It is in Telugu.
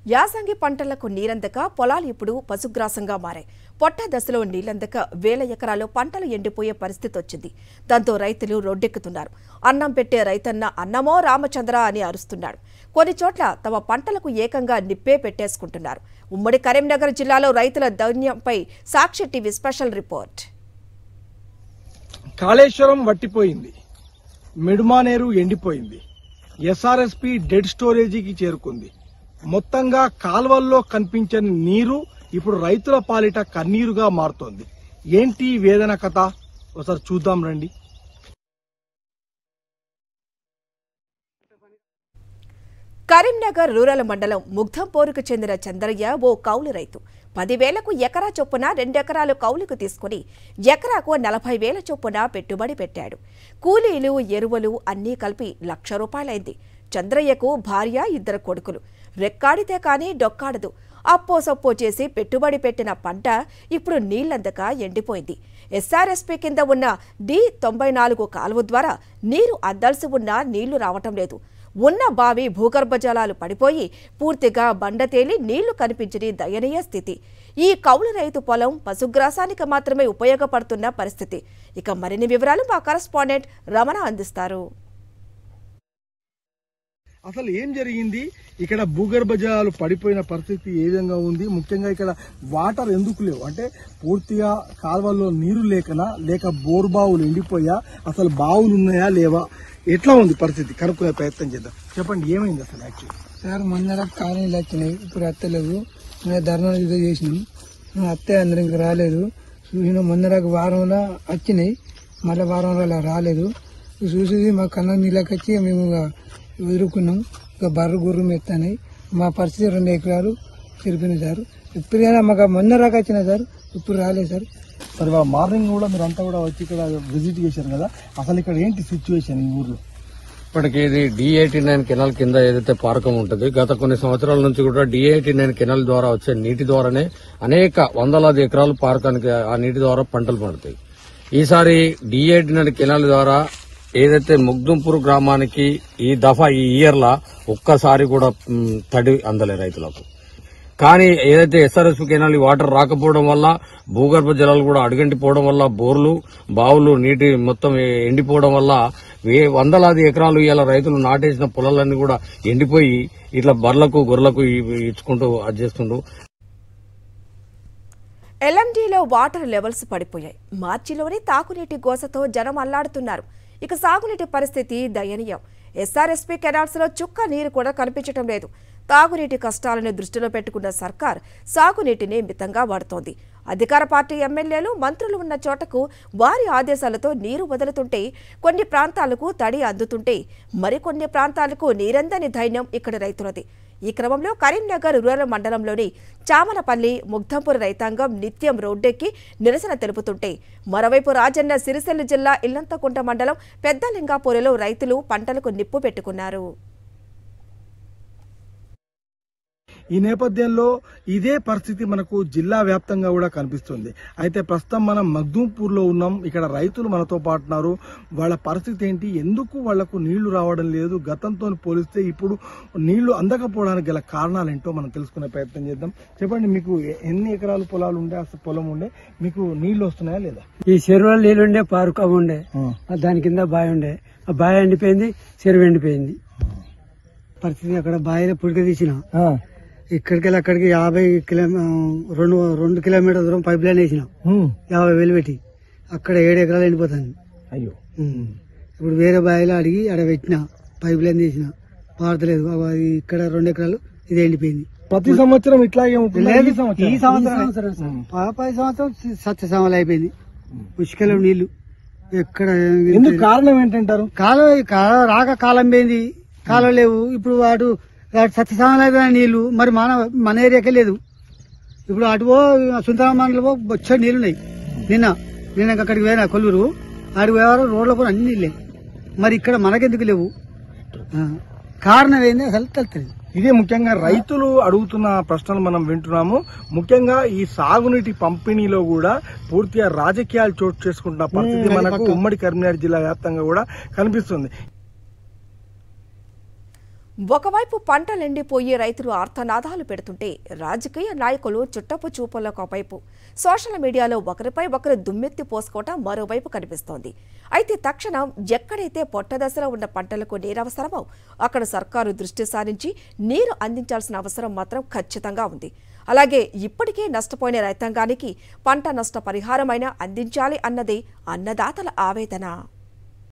యాసంగి పంటలకు నీరందక పొలాలు ఇప్పుడు పశుగ్రాసంగా మారాయి పొట్ట దశలో నీళ్లందక వేల ఎకరాల్లో పంటలు ఎండిపోయే పరిస్థితి వచ్చింది దాంతో రైతులు రోడ్డెక్కుతున్నారు అన్నం పెట్టే రైతన్న అన్నమో రామచంద్ర అని అరుస్తున్నాడు కొన్ని చోట్ల తమ పంటలకు ఏకంగా నిప్పే పెట్టేసుకుంటున్నారు ఉమ్మడి కరీంనగర్ జిల్లాలో రైతుల దౌర్యంపై Sakshi TV special report Kaleshwaram వట్టిపోయింది మిడుమానేరు ఎండిపోయింది ఎస్ఆర్ఎస్పి డెడ్ స్టోరేజీకి చేరుకుంది మొత్తంగా కాల్వల్లో కనిపించని నీరు ఇప్పుడు రైతుల పాలిట కన్నీరుగా మారుతోంది ఏంటి ఈ వేదన కథ ఒకసారి చూద్దాం రండి కరీంనగర్ రూరల్ మండలం ముగ్ధంపోరుకు చెందిన చంద్రయ్య ఓ కౌలు రైతు పదివేలకు ఎకరా చొప్పున రెండెకరాలు కౌలుకు తీసుకుని ఎకరాకు నలభై వేల చొప్పున పెట్టుబడి పెట్టాడు కూలీలు ఎరువులు అన్నీ కలిపి లక్ష రూపాయలైంది చంద్రయ్యకు భార్య ఇద్దరు కొడుకులు రెక్కాడితే కానీ డొక్కాడదు అప్పో సప్పో చేసి పెట్టుబడి పెట్టిన పంట ఇప్పుడు నీళ్లందక ఎండిపోయింది ఎస్ఆర్ఎస్పీ కింద ఉన్న డి తొంభై నాలుగు కాలువ ద్వారా నీరు అద్దాల్సి ఉన్నా నీళ్లు రావటం లేదు ఉన్న బావి భూగర్భ జలాలు పడిపోయి పూర్తిగా బండ తేలి నీళ్లు కనిపించని దయనీయ స్థితి ఈ కౌలు రైతు పొలం పశుగ్రాసానికి మాత్రమే ఉపయోగపడుతున్న పరిస్థితి ఇక మరిన్ని వివరాలు మా కరస్పాండెంట్ రమణ అందిస్తారు అసలు ఏం జరిగింది ఇక్కడ భూగర్భ జలాలు పడిపోయిన పరిస్థితి ఏ విధంగా ఉంది ముఖ్యంగా ఇక్కడ వాటర్ ఎందుకు లేవు అంటే పూర్తిగా కాలువల్లో నీరు లేకనా లేక బోరు బావులు ఎండిపోయా అసలు బావులు ఉన్నాయా లేవా ఎట్లా ఉంది పరిస్థితి కనుక్కునే ప్రయత్నం చేద్దాం చెప్పండి ఏమైంది అసలు యాక్చువల్లీ సార్ మొన్నర కాలనీలు వచ్చినాయి ఇప్పుడు అత్తలేవు మేము ధర్నాలు ఇదో చేసినాం మేము అత్తే అందరం ఇంకా రాలేదు చూసిన మొన్నరకు వారంలో వచ్చినాయి మళ్ళీ వారంలో అలా రాలేదు చూసి మా కన్న నీళ్ళకి వచ్చి మేము ఇక ఎదుర్కొన్నాం ఇక బర్రు గుర్రు మెత్తనాయి మా పరిస్థితి రెండు ఎకరాలు చెరిపోయినాయి సార్ ఎప్పుడైనా మాకు మొన్నరాక వచ్చినాయి సార్ ఇప్పుడు రాలేదు సార్ సరే ఇవాళ మార్నింగ్ కూడా మీరు అంతా కూడా వచ్చి ఇక్కడ విజిట్ చేశారు కదా అసలు ఇక్కడ ఏంటి సిచ్యువేషన్ ఈ ఊర్లో ఇప్పటికి ఇది డి ఎయిటీ నైన్ కెనాల్ కింద ఏదైతే పారకం ఉంటుంది గత కొన్ని సంవత్సరాల నుంచి కూడా డి ఎయిటీ నైన్ కెనాల్ ద్వారా వచ్చే నీటి ద్వారానే అనేక వందలాది ఎకరాలు పారకానికి ఆ నీటి ద్వారా పంటలు పండుతాయి ఈసారి డి ఎయిటీ నైన్ కెనాల్ ద్వారా ఏదైతే ముగ్దుంపూర్ గ్రామానికి ఈ దఫా ఈ ఇయర్ లా ఒక్కసారి కూడా మ్, తడి అందలే రైతులకు కానీ ఏదైతే ఎస్ఆర్ఎస్ కెనాల్ ఈ వాటర్ రాకపోవడం వల్ల భూగర్భ జలాలు కూడా అడుగంటిపోవడం వల్ల బోర్లు బావులు నీటి మొత్తం ఎండిపోవడం వల్ల వే- వందలాది ఎకరాలు ఇలా రైతులు నాటేసిన పొలాలన్నీ కూడా ఎండిపోయి ఇట్లా బర్లకు గొర్రెలకు ఇ- ఇచ్చుకుంటూ అది చేస్తుండ్రు ఎల్ఎండిలో వాటర్ లెవెల్స్ పడిపోయాయి మార్చిలోని తాగునీటి గోసతో జనం అల్లాడుతున్నారు ఇక సాగునీటి పరిస్థితి దయనీయం ఎస్ఆర్ఎస్పీ కెనాల్స్ లో చుక్క నీరు కూడా కనిపించడం లేదు తాగునీటి కష్టాలను దృష్టిలో పెట్టుకున్న సర్కార్ సాగునీటిని మితంగా వాడుతోంది అధికార పార్టీ ఎమ్మెల్యేలు మంత్రులు ఉన్న చోటకు వారి ఆదేశాలతో నీరు వదులుతుంటే కొన్ని ప్రాంతాలకు తడి అందుతుంటే మరికొన్ని ప్రాంతాలకు నీరందని ధైర్యం ఇక్కడ రైతులది ఈ క్రమంలో కరీంనగర్ రూరల్ మండలంలోని చామనపల్లి ముగ్ధంపూర్ రైతాంగం నిత్యం రోడ్డెక్కి నిరసన తెలుపుతుంటే మరోవైపు రాజన్న సిరిసిల్ల జిల్లా ఇల్లంతకుంట మండలం పెద్దలింగాపూరిలో రైతులు పంటలకు నిప్పు పెట్టుకున్నారు ఈ నేపథ్యంలో ఇదే పరిస్థితి మనకు జిల్లా వ్యాప్తంగా కూడా కనిపిస్తుంది అయితే ప్రస్తుతం మనం మగ్దూంపూర్ లో ఉన్నాం ఇక్కడ రైతులు మనతో పాటున్నారు వాళ్ళ పరిస్థితి ఏంటి ఎందుకు వాళ్లకు నీళ్లు రావడం లేదు గతంతో పోలిస్తే ఇప్పుడు నీళ్లు అందకపోవడానికి గల కారణాలు ఏంటో మనం తెలుసుకునే ప్రయత్నం చేద్దాం చెప్పండి మీకు ఎ- ఎన్ని ఎకరాలు పొలాలు ఉండే అసలు పొలం ఉండే మీకు నీళ్లు వస్తున్నాయా లేదా ఈ చెరువులో నీళ్ళు ఉండే పారుక ఉండే ఆ దాని కింద బావి ఉండే ఆ బావి ఎండిపోయింది చెరువు ఎండిపోయింది పరిస్థితి అక్కడ బావిలో పుడిక తీసినాం ఇక్కడికి వెళ్ళి అక్కడికి యాభై కిలో రెండు రెండు కిలోమీటర్ల దూరం పైప్ లైన్ వేసినాం హ్మ్. యాభై వేలు పెట్టి అక్కడ ఏడు ఎకరాలు ఎండిపోతుంది అయ్యో ఉమ్. ఇప్పుడు వేరే బావిలో అడిగి ఆడ పెట్టిన పైప్ లైన్ తీసిన పారతలేదు అవి అది ఇక్కడ రెండు ఎకరాలు ఇది ఎండిపోయింది ప్రతి సంవత్సరం ఇట్లాగే ఉంటుందా? ఈ సంవత్సరం ఈ సంవత్సరం పా- పై సంవత్సరం సత్య సమలు అయిపోయింది పుష్కలం నీళ్లు ఎక్కడ ఎందుకు కారణం ఏంటంటారు కాలం కాలం రాక కాలం పోయింది కాలం లేవు ఇప్పుడు వాడు వాడు సత్యసామలు అయిపోయిన నీళ్లు మరి మన మన ఏరియాకే లేదు ఇప్పుడు అటువో సుందర మండలంలో వచ్చే నీళ్లు ఉన్నాయి నిన్న నిన్న అక్కడికి పోయినా కొల్లూరు ఆడికి పోయేవారు రోడ్ల కూడా అన్ని నీళ్ళే మరి ఇక్కడ మనకెందుకు లేవు ఆ, కారణం ఏంది అసలు తెలుస్తుంది ఇదే ముఖ్యంగా రైతులు అడుగుతున్న ప్రశ్నలు మనం వింటున్నాము ముఖ్యంగా ఈ సాగునీటి పంపిణీలో కూడా పూర్తిగా రాజకీయాలు చోటు చేసుకుంటున్న పరిస్థితి మనకు ఉమ్మడి కరీంనగర్ జిల్లా వ్యాప్తంగా కూడా కనిపిస్తుంది ఒకవైపు పంటలెండిపోయి రైతులు ఆర్తనాదాలు పెడుతుంటే రాజకీయ నాయకులు చుట్టపు చూపుల్లో ఒకవైపు సోషల్ మీడియాలో ఒకరిపై ఒకరు దుమ్మెత్తి పోసుకోవటం మరోవైపు కనిపిస్తోంది అయితే తక్షణం ఎక్కడైతే పొట్టదశలో ఉన్న పంటలకు నీరు అవసరమో అక్కడ సర్కారు దృష్టి సారించి నీరు అందించాల్సిన అవసరం మాత్రం ఖచ్చితంగా ఉంది అలాగే ఇప్పటికే నష్టపోయిన రైతాంగానికి పంట నష్ట పరిహారమైనా అందించాలి అన్నదే అన్నదాతల ఆవేదన